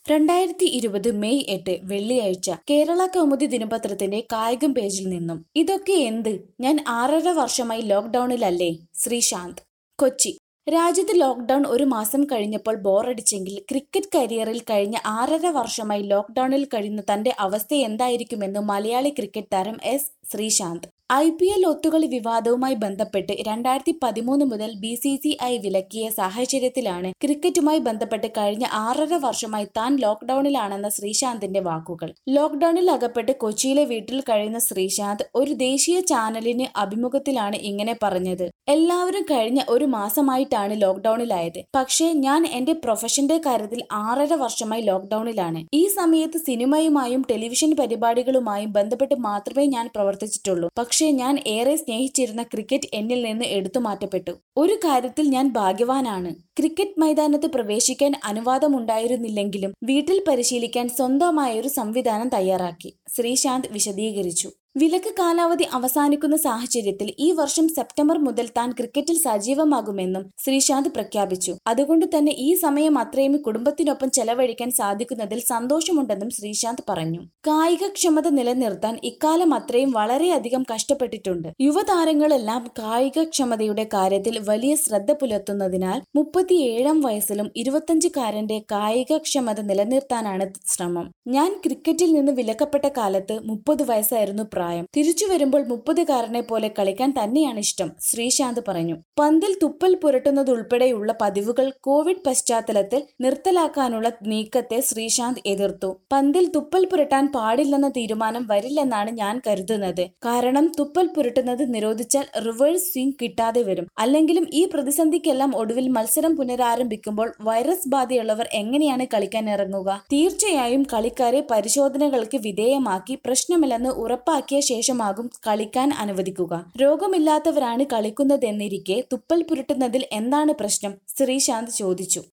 രണ്ടായിരത്തി ഇരുപത് മെയ് എട്ട് വെള്ളിയാഴ്ച കേരള കൗമുദി ദിനപത്രത്തിന്റെ കായികം പേജിൽ നിന്നും ഇതൊക്കെ എന്ത് ഞാൻ ആറര വർഷമായി ലോക്ക്ഡൌണിലല്ലേ ശ്രീശാന്ത് കൊച്ചി രാജ്യത്ത് ലോക്ക്ഡൌൺ ഒരു മാസം കഴിഞ്ഞപ്പോൾ ബോറടിച്ചെങ്കിൽ ക്രിക്കറ്റ് കരിയറിൽ കഴിഞ്ഞ ആറര വർഷമായി ലോക്ക്ഡൌണിൽ കഴിയുന്ന തന്റെ അവസ്ഥ എന്തായിരിക്കുമെന്ന് മലയാളി ക്രിക്കറ്റ് താരം S Sreesanth I P L ഒത്തുകളി വിവാദവുമായി ബന്ധപ്പെട്ട് രണ്ടായിരത്തി പതിമൂന്ന് മുതൽ ബി സി സി ഐ വിലക്കിയ സാഹചര്യത്തിലാണ് ക്രിക്കറ്റുമായി ബന്ധപ്പെട്ട് കഴിഞ്ഞ ആറര വർഷമായി താൻ ലോക്ക്ഡൌണിലാണെന്ന ശ്രീശാന്തിന്റെ വാക്കുകൾ ലോക്ക്ഡൌണിൽ അകപ്പെട്ട് കൊച്ചിയിലെ വീട്ടിൽ കഴിയുന്ന ശ്രീശാന്ത് ഒരു ദേശീയ ചാനലിന് അഭിമുഖത്തിലാണ് ഇങ്ങനെ പറഞ്ഞത് എല്ലാവരും കഴിഞ്ഞ ഒരു മാസമായിട്ടാണ് ലോക്ക്ഡൌണിലായത് പക്ഷേ ഞാൻ എന്റെ പ്രൊഫഷന്റെ കാര്യത്തിൽ ആറര വർഷമായി ലോക്ക്ഡൌണിലാണ് ഈ സമയത്ത് സിനിമയുമായും ടെലിവിഷൻ പരിപാടികളുമായും ബന്ധപ്പെട്ട് മാത്രമേ ഞാൻ പ്രവർത്തിച്ചിട്ടുള്ളൂ പക്ഷേ ഞാൻ ഏറെ സ്നേഹിച്ചിരുന്ന ക്രിക്കറ്റ് എന്നിൽ നിന്ന് എടുത്തു മാറ്റപ്പെട്ടു ഒരു കാര്യത്തിൽ ഞാൻ ഭാഗ്യവാനാണ് ക്രിക്കറ്റ് മൈതാനത്ത് പ്രവേശിക്കാൻ അനുവാദമുണ്ടായിരുന്നില്ലെങ്കിലും വീട്ടിൽ പരിശീലിക്കാൻ സ്വന്തമായൊരു സംവിധാനം തയ്യാറാക്കി ശ്രീശാന്ത് വിശദീകരിച്ചു വിലക്ക് കാലാവധി അവസാനിക്കുന്ന സാഹചര്യത്തിൽ ഈ വർഷം സെപ്റ്റംബർ മുതൽ താൻ ക്രിക്കറ്റിൽ സജീവമാകുമെന്നും ശ്രീശാന്ത് പ്രഖ്യാപിച്ചു അതുകൊണ്ട് തന്നെ ഈ സമയം അത്രയും കുടുംബത്തിനൊപ്പം ചെലവഴിക്കാൻ സാധിക്കുന്നതിൽ സന്തോഷമുണ്ടെന്നും ശ്രീശാന്ത് പറഞ്ഞു കായികക്ഷമത നിലനിർത്താൻ ഇക്കാലം അത്രയും വളരെയധികം കഷ്ടപ്പെട്ടിട്ടുണ്ട് യുവതാരങ്ങളെല്ലാം കായികക്ഷമതയുടെ കാര്യത്തിൽ വലിയ ശ്രദ്ധ പുലർത്തുന്നതിനാൽ മുപ്പത്തിയേഴാം വയസ്സിലും ഇരുപത്തഞ്ചുകാരന്റെ കായികക്ഷമത നിലനിർത്താനാണ് ശ്രമം ഞാൻ ക്രിക്കറ്റിൽ നിന്ന് വിലക്കപ്പെട്ട കാലത്ത് മുപ്പത് വയസ്സായിരുന്നു പ്രായം തിരിച്ചു വരുമ്പോൾ മുപ്പതുകാരനെ പോലെ കളിക്കാൻ തന്നെയാണ് ഇഷ്ടം ശ്രീശാന്ത് പറഞ്ഞു പന്തിൽ തുപ്പൽ പുരട്ടുന്നതുൾപ്പെടെയുള്ള പതിവുകൾ കോവിഡ് പശ്ചാത്തലത്തിൽ നിർത്തലാക്കാനുള്ള നീക്കത്തെ ശ്രീശാന്ത് എതിർത്തു പന്തിൽ തുപ്പൽ പുരട്ടാൻ പാടില്ലെന്ന തീരുമാനം വരില്ലെന്നാണ് ഞാൻ കരുതുന്നത് കാരണം തുപ്പൽ പുരട്ടുന്നത് നിരോധിച്ചാൽ റിവേഴ്സ് സ്വിംഗ് കിട്ടാതെ വരും അല്ലെങ്കിലും ഈ പ്രതിസന്ധിക്കെല്ലാം ഒടുവിൽ മത്സരം പുനരാരംഭിക്കുമ്പോൾ വൈറസ് ബാധയുള്ളവർ എങ്ങനെയാണ് കളിക്കാൻ ഇറങ്ങുക തീർച്ചയായും കളിക്കാരെ പരിശോധനകൾക്ക് വിധേയമാക്കി പ്രശ്നമില്ലെന്ന് ഉറപ്പാക്കിയ ശേഷമാകും കളിക്കാൻ അനുവദിക്കുക രോഗമില്ലാത്തവരാണ് കളിക്കുന്നതെന്നിരിക്കെ തുപ്പൽ പുരട്ടുന്നതിൽ എന്താണ് പ്രശ്നം ശ്രീശാന്ത് ചോദിച്ചു